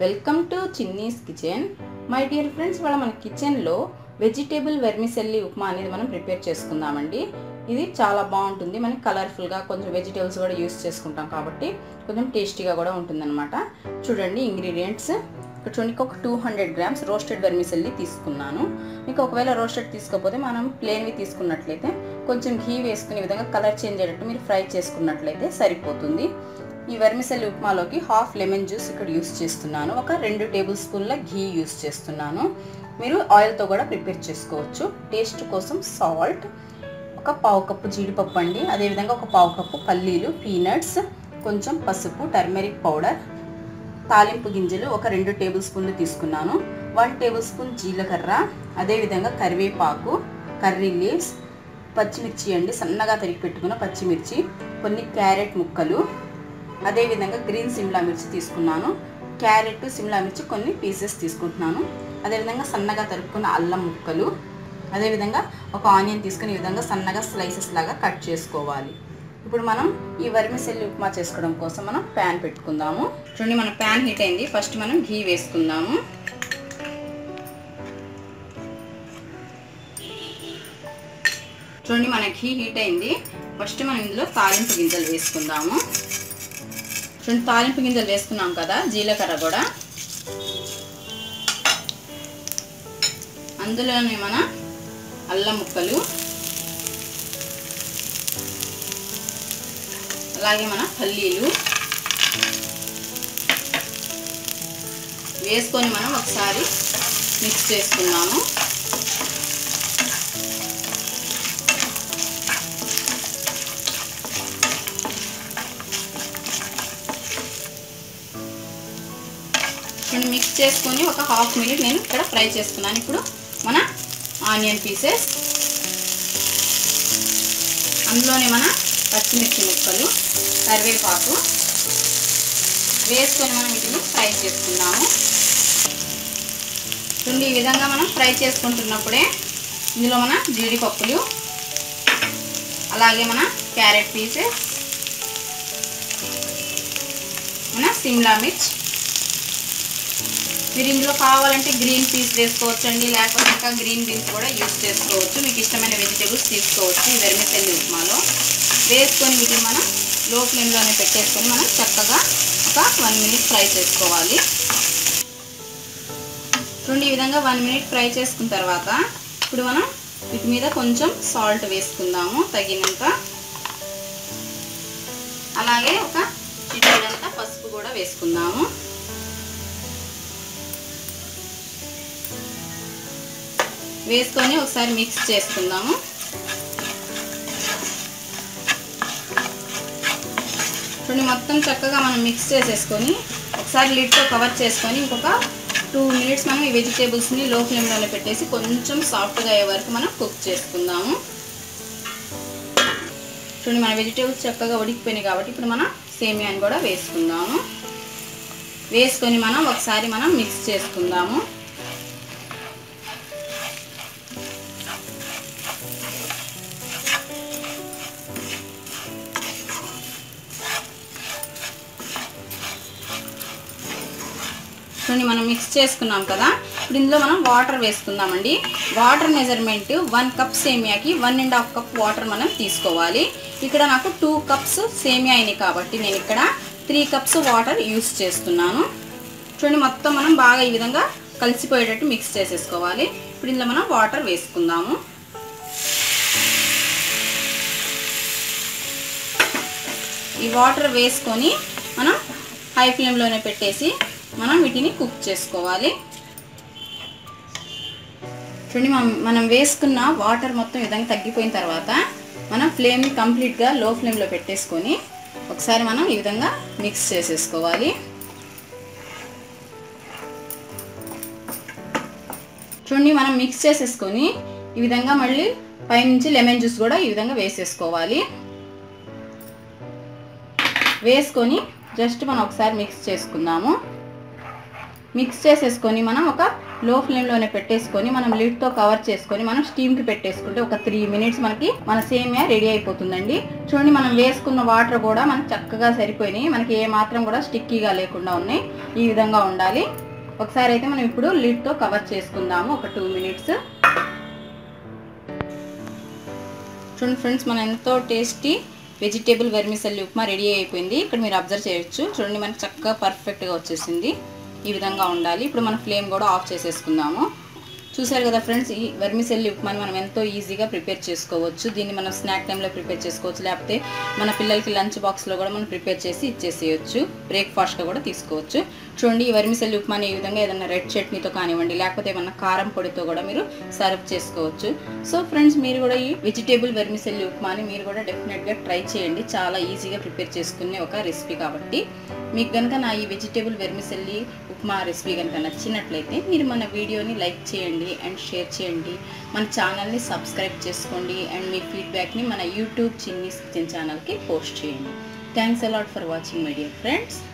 welcome to Chinni's kitchen my dear friends ఇవాళ మన కిచెన్లో వెజిటేబుల్ వెర్మిసెల్లి ఉప్మా అనేది మనం ప్రిపేర్ చేసుకుందామండి ఇది చాలా బాగుంటుంది మనకి కలర్ఫుల్గా కొంచెం వెజిటేబుల్స్ కూడా యూస్ చేసుకుంటాం కాబట్టి కొంచెం టేస్టీగా కూడా ఉంటుందన్నమాట చూడండి ఇంగ్రీడియంట్స్ ఇక్కడ చూడండి ఒక two hundred grams roasted vermicelli తీసుకున్నాను మీకు ఒకవేళ రోస్టెడ్ తీసుకోకపోతే మనం ప్లేన్వి తీసుకున్నట్లయితే కొంచెం ఘీ వేసుకునే విధంగా కలర్ చేంజ్ అయ్యేటట్టు మీరు ఫ్రై చేసుకున్నట్లయితే సరిపోతుంది ఈ వెర్మిసెల్లి ఉప్మాలోకి హాఫ్ లెమన్ జ్యూస్ ఇక్కడ యూస్ చేస్తున్నాను ఒక రెండు టేబుల్ స్పూన్ల ఘీ యూస్ చేస్తున్నాను మీరు ఆయిల్తో కూడా ప్రిపేర్ చేసుకోవచ్చు టేస్ట్ కోసం సాల్ట్ ఒక పావు కప్పు జీడిపప్పు అండి అదేవిధంగా ఒక పావు కప్పు పల్లీలు పీనట్స్ కొంచెం పసుపు టర్మెరిక్ పౌడర్ తాలింపు గింజలు ఒక రెండు టేబుల్ స్పూన్లు తీసుకున్నాను వన్ టేబుల్ స్పూన్ జీలకర్ర అదేవిధంగా కరివేపాకు కర్రీ లీవ్స్ పచ్చిమిర్చి అండి సన్నగా తరిగి పెట్టుకున్న పచ్చిమిర్చి కొన్ని క్యారెట్ ముక్కలు అదేవిధంగా గ్రీన్ సిమ్లా మిర్చి తీసుకున్నాను క్యారెట్ సిమ్లా మిర్చి కొన్ని పీసెస్ తీసుకుంటున్నాను అదేవిధంగా సన్నగా తరుక్కున్న అల్లం ముక్కలు అదేవిధంగా ఒక ఆనియన్ తీసుకుని ఈ విధంగా సన్నగా స్లైసెస్ లాగా కట్ చేసుకోవాలి ఇప్పుడు మనం ఈ వర్మిసెల్లి ఉప్మా చేసుకోవడం కోసం మనం ప్యాన్ పెట్టుకుందాము చూడండి మన ప్యాన్ హీట్ అయింది ఫస్ట్ మనం ఘీ వేసుకుందాము చూడండి మన ఘీ హీట్ అయింది ఫస్ట్ మనం ఇందులో తాలింపు గింజలు వేసుకుందాము చూడండి తాలింపు గింజలు వేసుకున్నాం కదా జీలకర్ర కూడా అందులోనే మన అల్లం ముక్కలు అలాగే మన పల్లీలు వేసుకొని మనం ఒకసారి మిక్స్ చేసుకున్నాము ఇప్పుడు మిక్స్ చేసుకొని ఒక హాఫ్ మినిట్ నేను ఇక్కడ ఫ్రై చేసుకున్నాను ఇప్పుడు మన ఆనియన్ పీసెస్ అందులోనే మన పచ్చిమిర్చి ముక్కలు కరివేపాకు వేసుకొని మనం వీటిని ఫ్రై చేసుకున్నాము చూడండి ఈ విధంగా మనం ఫ్రై చేసుకుంటున్నప్పుడే ఇందులో మన జీడిపప్పులు అలాగే మన క్యారెట్ పీసెస్ మన సిమ్లా మిర్చ్ మీరు ఇందులో కావాలంటే గ్రీన్ పీస్ వేసుకోవచ్చు అండి లేకపోతే ఇంకా గ్రీన్ బీన్స్ కూడా యూస్ చేసుకోవచ్చు మీకు ఇష్టమైన వెజిటేబుల్స్ తీసుకోవచ్చు ఈ వెర్మిసెల్లి ఉప్మాలో వేసుకొని వీటిని మనం లో ఫ్లేమ్లోనే పెట్టేసుకొని మనం చక్కగా ఒక వన్ మినిట్ ఫ్రై చేసుకోవాలి చూడండి ఈ విధంగా వన్ మినిట్ ఫ్రై చేసుకున్న తర్వాత ఇప్పుడు మనం వీటి మీద కొంచెం సాల్ట్ వేసుకుందాము తగినంత అలాగే ఒక చిటికంత పసుపు కూడా వేసుకుందాము వేసుకొని ఒకసారి మిక్స్ చేసుకుందాము చూడండి మొత్తం చక్కగా మనం మిక్స్ చేసేసుకొని ఒకసారి లిడ్తో కవర్ చేసుకొని ఇంకొక టూ మినిట్స్ మనం ఈ వెజిటేబుల్స్ని లో ఫ్లేమ్లోనే పెట్టేసి కొంచెం సాఫ్ట్గా అయ్యే వరకు మనం కుక్ చేసుకుందాము చూడండి మన వెజిటేబుల్స్ చక్కగా ఉడికిపోయినాయి కాబట్టి ఇప్పుడు మనం సేమియాని కూడా వేసుకుందాము వేసుకొని మనం ఒకసారి మనం మిక్స్ చేసుకుందాము చూడండి మనం మిక్స్ చేసుకున్నాం కదా ఇప్పుడు ఇందులో మనం వాటర్ వేసుకుందామండి వాటర్ మెజర్మెంట్ వన్ కప్ సేమియాకి one and half cup water మనం తీసుకోవాలి ఇక్కడ నాకు టూ కప్స్ సేమియా అయినాయి కాబట్టి నేను ఇక్కడ త్రీ కప్స్ వాటర్ యూస్ చేస్తున్నాను చూడండి మొత్తం మనం బాగా ఈ విధంగా కలిసిపోయేటట్టు మిక్స్ చేసేసుకోవాలి ఇప్పుడు ఇందులో మనం వాటర్ వేసుకుందాము ఈ వాటర్ వేసుకొని మనం హై ఫ్లేమ్లోనే పెట్టేసి మనం వీటిని కుక్ చేసుకోవాలి చూడండి మనం మనం వేసుకున్న వాటర్ మొత్తం ఈ విధంగా తగ్గిపోయిన తర్వాత మనం ఫ్లేమ్ని కంప్లీట్గా లో ఫ్లేమ్లో పెట్టేసుకొని ఒకసారి మనం ఈ విధంగా మిక్స్ చేసేసుకోవాలి చూడండి మనం మిక్స్ చేసేసుకొని ఈ విధంగా మళ్ళీ పైనుంచి లెమన్ జ్యూస్ కూడా ఈ విధంగా వేసేసుకోవాలి వేసుకొని జస్ట్ మనం ఒకసారి మిక్స్ చేసుకుందాము మిక్స్ చేసేసుకొని మనం ఒక లో ఫ్లేమ్లోనే పెట్టేసుకొని మనం లిడ్తో కవర్ చేసుకొని మనం స్టీమ్కి పెట్టేసుకుంటే ఒక త్రీ మినిట్స్ మనకి మన సేమియా రెడీ అయిపోతుందండి చూడండి మనం వేసుకున్న వాటర్ కూడా మనకి చక్కగా సరిపోయినాయి మనకి ఏ మాత్రం కూడా స్టిక్కీగా లేకుండా ఉన్నాయి ఈ విధంగా ఉండాలి ఒకసారి అయితే మనం ఇప్పుడు లిడ్తో కవర్ చేసుకుందాము ఒక టూ మినిట్స్ చూడండి ఫ్రెండ్స్ మనం ఎంతో tasty vegetable vermicelli upma ready అయిపోయింది ఇక్కడ మీరు అబ్జర్వ్ చేయొచ్చు చూడండి మనకి చక్కగా పర్ఫెక్ట్గా వచ్చేసింది ఈ విధంగా ఉండాలి ఇప్పుడు మన ఫ్లేమ్ కూడా ఆఫ్ చేసేసుకుందాము చూసారు కదా ఫ్రెండ్స్ ఈ వెర్మిసెల్లి ఉప్మాని మనం ఎంతో ఈజీగా ప్రిపేర్ చేసుకోవచ్చు దీన్ని మనం స్నాక్ టైంలో ప్రిపేర్ చేసుకోవచ్చు లేకపోతే మన పిల్లలకి లంచ్ బాక్స్లో కూడా మనం ప్రిపేర్ చేసి ఇచ్చేసేయచ్చు బ్రేక్ఫాస్ట్గా కూడా తీసుకోవచ్చు చూడండి ఈ వెర్మిసెల్లి ఉప్మాని ఈ విధంగా ఏదైనా రెడ్ చట్నీతో కానివ్వండి లేకపోతే ఏమన్నా కారం పొడితో కూడా మీరు సర్వ్ చేసుకోవచ్చు సో ఫ్రెండ్స్ మీరు కూడా ఈ వెజిటేబుల్ వెర్మిసెల్లి ఉప్మాని మీరు కూడా డెఫినెట్గా ట్రై చేయండి చాలా ఈజీగా ప్రిపేర్ చేసుకునే ఒక రెసిపీ కాబట్టి మీకు కనుక నా ఈ వెజిటేబుల్ వెర్మిసెల్లి ఉప్మా రెసిపీ కనుక నచ్చినట్లయితే మీరు మన వీడియోని లైక్ చేయండి అండ్ షేర్ చేయండి మన ఛానల్ని సబ్స్క్రైబ్ చేసుకోండి అండ్ మీ ఫీడ్బ్యాక్ని మన యూట్యూబ్ చిన్నీస్ కిచెన్ ఛానల్కి పోస్ట్ చేయండి thanks a lot for watching my dear friends